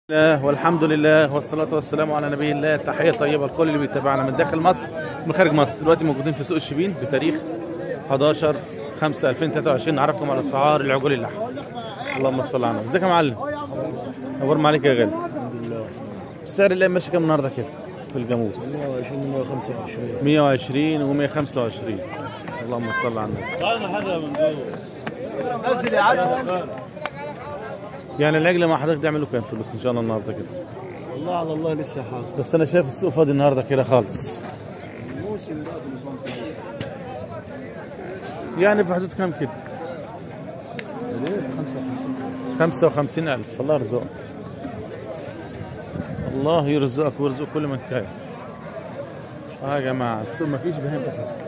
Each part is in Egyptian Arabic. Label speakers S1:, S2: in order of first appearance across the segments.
S1: الله والحمد لله والصلاة والسلام على نبي الله تحية طيبة لكل اللي بيتابعنا من داخل مصر ومن خارج مصر دلوقتي موجودين في سوق الشبين بتاريخ 11 5 2023 نعرفكم على اسعار العجول اللحم اللهم صل على النبي ازيك يا معلم اخبار ما عليك يا غالي السعر اللي ماشي كام النهارده كده في الجاموس
S2: 120 125
S1: 120 و 125 اللهم صل على النبي
S2: نزل يا عسل
S1: يعني العجل مع حضرتك تعمل له كام فلوس ان شاء الله النهارده كده
S2: والله على الله لسه حاط
S1: بس انا شايف السوق فاضي النهارده كده خالص
S2: موسم بقى
S1: يعني في حدود كام كده 55 ألف الله يرزقك الله يرزقك ويرزق كل من كان اه يا جماعة السوق ما فيش بهايم أساسا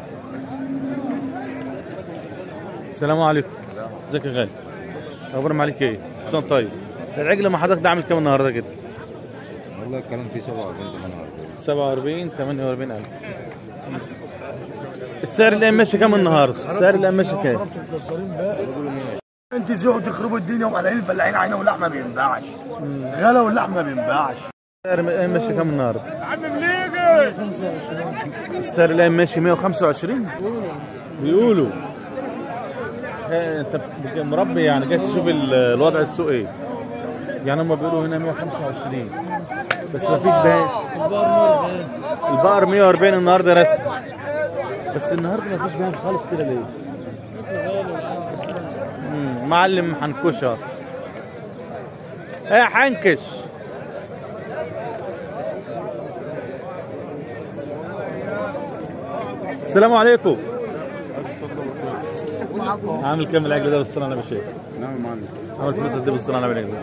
S1: السلام عليكم ازيك يا غالي أخبار معاليك ايه؟ حسام طيب العجل مع حضرتك ده عامل كام النهارده كده؟
S3: والله الكلام فيه 47 8
S1: 47 48 ألف السعر اللي ماشي كام النهارده؟ السعر اللي ماشي كام؟
S2: مكسرين بقى انت زهقوا تخربوا الدنيا ومقلعين الفلاحين عينه واللحم ما بينباعش غلا واللحم ما بينباعش
S1: السعر اللي ماشي كام النهارده؟ السعر اللي ماشي 125 بيقولوا ها، انت بت- مربي يعني جاي تشوف ال- الوضع السوق ايه يعني هم بيقولوا هنا 125 بس ما فيش بهاش البقر 140 النهارده رسمي بس النهارده ما فيش بهاش خالص كده ليه؟ مم، معلم حنكشر ايه يا حنكش السلام عليكم عامل كام العجل ده بالصلاه على النبي شيخ
S3: نعم معلم
S1: عامل فلوس قد ايه بالصلاه على النبي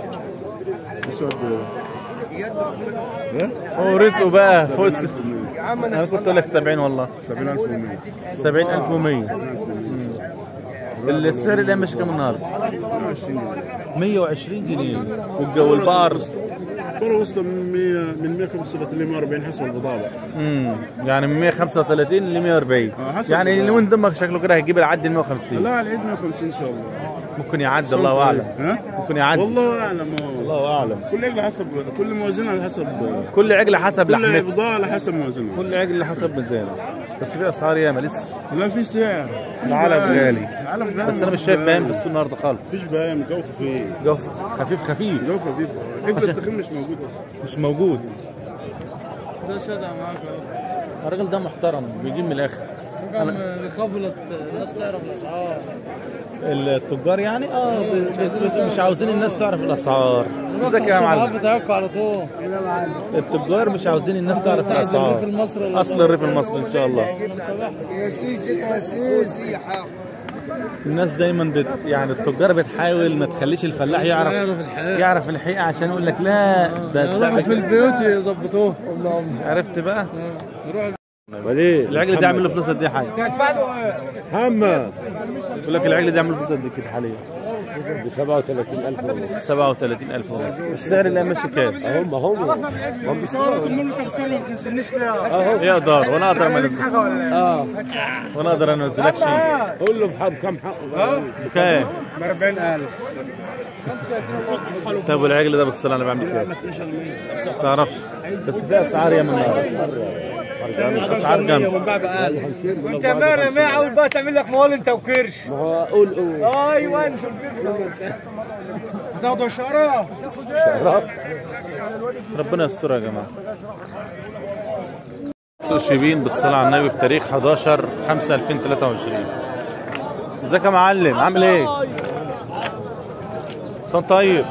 S1: هو رزقه بقى فوق الس- انا كنت اقول لك 70 والله
S3: 70100
S1: 70100 السعر اللي ماشي كام النهارده 120 جنيه والجو البقر
S3: كرة وسط من 100 من 135 ل 140 حسب البضاعة
S1: امم يعني من 135 ل 140
S3: آه، حسب
S1: يعني
S3: البضاعة.
S1: اليومين دمك شكله كده هيجيب يعدي ال 150
S3: لا على العيد 150 ان شاء الله
S1: ممكن يعدي الله اعلم
S3: ها؟
S1: ممكن يعدي
S3: والله اعلم والله
S1: الله اعلم
S3: كل عجل حسب كل موازين على حسب
S1: كل عجل حسب
S3: كل
S1: لحمته
S3: بضاعة على حسب موازينها
S1: كل عجل حسب ميزانه بس في اسعار ياما لسه
S3: لا في سعر
S1: العلف غالي
S3: العلف غالي
S1: بس انا مش شايف باين بالسوق النهارده خالص
S3: مفيش باين جو خفيف
S1: جو خفيف خفيف
S3: جو خفيف عجل التخين مش موجود اصلا
S1: مش موجود
S4: ده شدع معاك اهو
S1: الراجل ده محترم بيجيب من الاخر
S4: رقم بيخافوا الناس تعرف الاسعار
S1: التجار يعني اه ب- ب- مش عاوزين الناس تعرف الاسعار ازيك يا معلم
S4: بتاعكم على طول
S1: التجار مش عاوزين الناس تعرف
S4: بتاعت
S1: الاسعار
S4: الريف المصري ولا
S1: اصل الريف المصري ان شاء الله
S2: يا سيسي يا سيسي
S1: الناس دايما بت يعني التجار بتحاول ما تخليش الفلاح يعرف
S4: يعرف الحقيقة.
S1: يعرف الحقيقه عشان يقول لك لا ده,
S4: يروحوا في
S1: ده
S4: البيوت يظبطوه
S1: عرفت بقى
S4: يروح
S3: وليه
S1: العجل ده يعمل له فلوس قد ايه حاجه
S3: محمد
S1: يقول لك العجل ده يعمل له فلوس قد ايه كده حاليا
S3: ب 37000 والله
S1: 37000 ونص السعر اللي ماشي كام
S3: هم هم هم بيصوروا
S1: يقدر وانا اقدر ما انزل
S3: اه
S1: وانا اقدر انزلك شيء
S3: قول له بحب كم حقه
S1: كام
S2: ب 40000
S1: طب والعجل ده بالصلاه انا بعمل كام تعرفش بس في اسعار يا من اسعار جامده
S2: انت ما ما عاوز بقى تعمل لك مول انت وكرش
S3: ما هو قول قول
S2: ايوه انت هتاخدوا شعره
S1: ربنا يستر يا جماعه سوق شبين بالصلاه على النبي بتاريخ 11 5 2023 ازيك يا معلم عامل ايه؟ صن طيب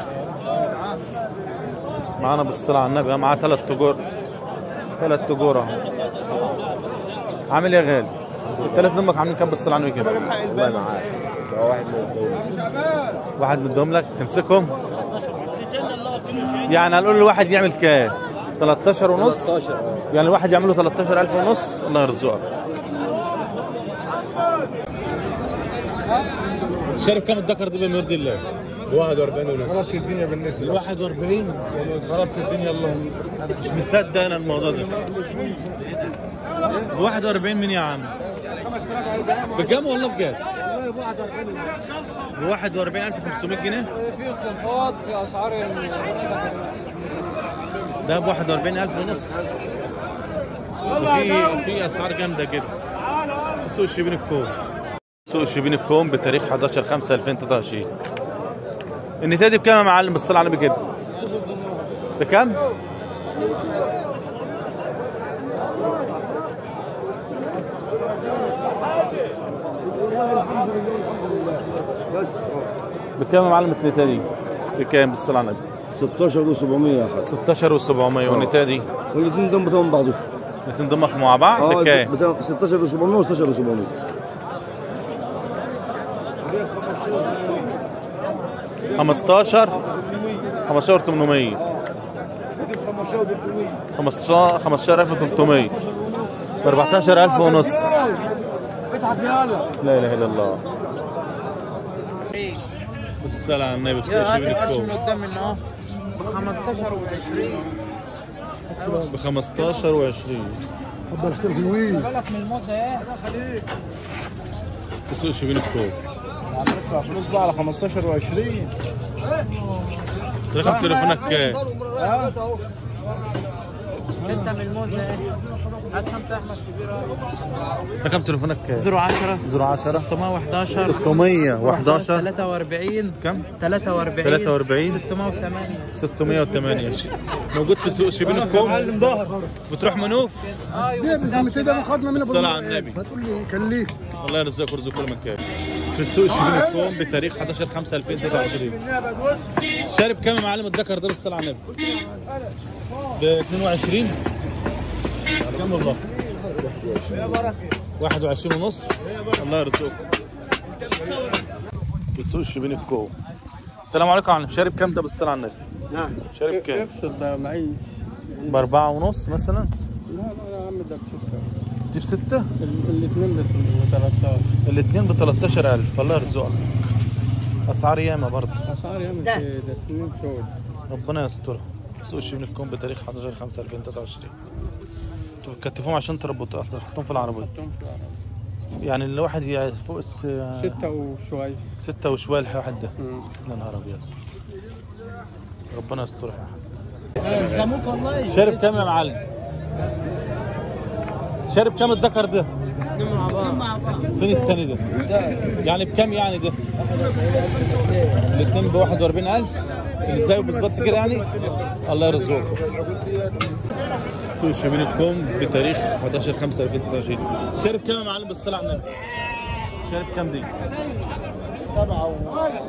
S1: معانا بالصلاه على النبي معاه ثلاث تجور ثلاث تجور اهو عامل ايه يا غالي؟ الثلاث دمك عاملين كام بالصلاه على النبي كده؟
S3: والله معاك هو واحد من الدول
S1: واحد مديهم لك تمسكهم يعني هنقول الواحد يعمل كام 13 ونص
S3: 13
S1: يعني الواحد يعمل له 13000 ونص الله يرزقك شارب كام الدكر دي بما يرضي الله
S3: 41 ونص
S2: خربت الدنيا بالنت
S1: 41
S2: خربت الدنيا اللهم
S1: مش مصدق انا الموضوع ده 41 مين يا عم؟ بكام والله بجد؟ ب 41500 جنيه؟
S4: في انخفاض في اسعار ال-
S1: ده ب 41000 ونص وفي في اسعار جامده كده في سوق الشبين الكوم سوق الشبين الكوم بتاريخ 11 5 2023 النتايه دي بكام يا معلم بالصلاه على النبي كده؟ بكام؟ بكام يا معلم النتايه دي؟ بكام بالصلاه على النبي؟
S2: 16 و700 يا اخي
S1: 16 و700 والنتايه دي
S2: والاثنين دول بتوع بعض
S1: بتنضمك مع بعض بكام؟
S2: بتوع 16 و700 و16 و700
S1: 15 15 800 15 15300 ب 14000 ونص لا اله الا الله بالصلاة على النبي بس شبين الكوم
S4: قدام من اهو ب 15 و20
S1: ب 15 و20
S2: حبة الخير حلوين
S4: بالك من الموزه ايه
S1: في سوق شبين الكوم
S2: هندفع فلوس بقى على 15 و20
S1: رقم تليفونك كام؟
S4: انت من الموزه ايه هات شنطه احمد كبيره
S1: رقم تليفونك كام؟
S4: 010
S1: 010
S4: 611
S1: 611
S4: 43
S1: كم؟
S4: 43
S1: 43
S4: 608
S1: 608 موجود في سوق شبين الكوم بتروح منوف
S4: ايوه
S2: بس ده خدنا منه
S1: الصلاة على النبي
S2: هتقول لي كان ليه
S1: الله يرزقك ويرزق كل مكان في السوق شبين الكوم بتاريخ 11 5 2023 شارب كام يا معلم الدكر ده بالصلاة على النبي ب 22 كام والله 21 ونص الله يرزقك في السوق شبين الكوم السلام عليكم يا معلم شارب كام ده بالصلاة على النبي
S3: نعم
S1: شارب كام
S3: افصل ده معيش
S1: بأربعة ونص مثلا
S3: لا لا يا عم ده بستة
S1: دي بستة
S3: الاثنين ب 13
S1: الاثنين ب 13000 الله يرزقك اسعار ياما برضه
S3: اسعار يا عم ده سنين سود
S1: ربنا يسترها سوق الشبين الكون بتاريخ 11 5 2023 انتوا بتكتفوهم عشان تربطوا تحطهم في العربية يعني الواحد ي- فوق الس...
S3: ستة وشوية
S1: ستة وشوية الواحد ده
S3: مم.
S1: يا نهار ابيض ربنا يسترها
S4: يلزموك والله
S1: شارب كام يا معلم؟ شارب كام الدكر ده؟ فين التاني ده؟ يعني بكام يعني ده؟ الاثنين ب 41000 اللي زيه بالظبط كده يعني؟ الله يرزقكم. سوق شبين الكوم بتاريخ 11 5 2023 شارب كام يا معلم بالصلاة على النبي؟ شارب كام دي؟
S2: سبعة و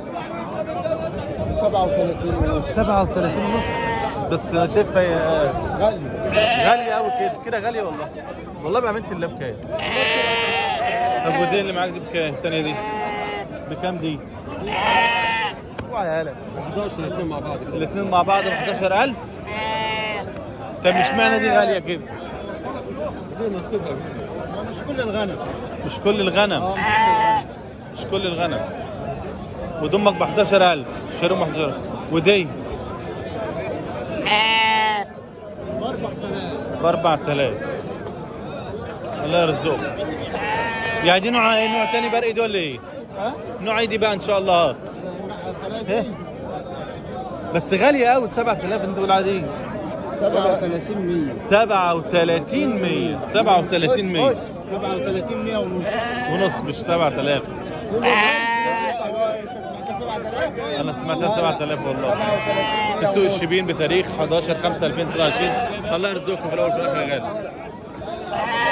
S2: 37
S1: 37 ونص بس انا شايفها هي-
S2: غالي
S1: غالية قوي كده كده غالية والله والله بأمانة الله بكام طب ودي اللي معاك دي بكام التانية دي بكام دي اوعى يالا
S3: 11 الاثنين مع بعض كده
S1: الاثنين مع بعض ب 11000 طب مش معنى دي غالية كده
S3: ده نصيبها
S2: مش كل الغنم
S1: مش كل الغنم مش كل الغنم ودمك ب 11000 شاريهم ب 11000 ودي ب 4000 الله يرزقك يعني دي نوع نوع تاني برقي دي ولا ايه؟ نوع دي بقى ان شاء الله إيه؟ بس غالية قوي 7000 انت بتقول على دي
S2: 37 100
S1: 37 100 37 100
S2: 37 100 ونص
S1: ونص مش 7000 انا سمعتها 7000 والله في سوق الشبين بتاريخ 11 5 2023 الله يرزقكم في الاول وفي الاخر يا غالي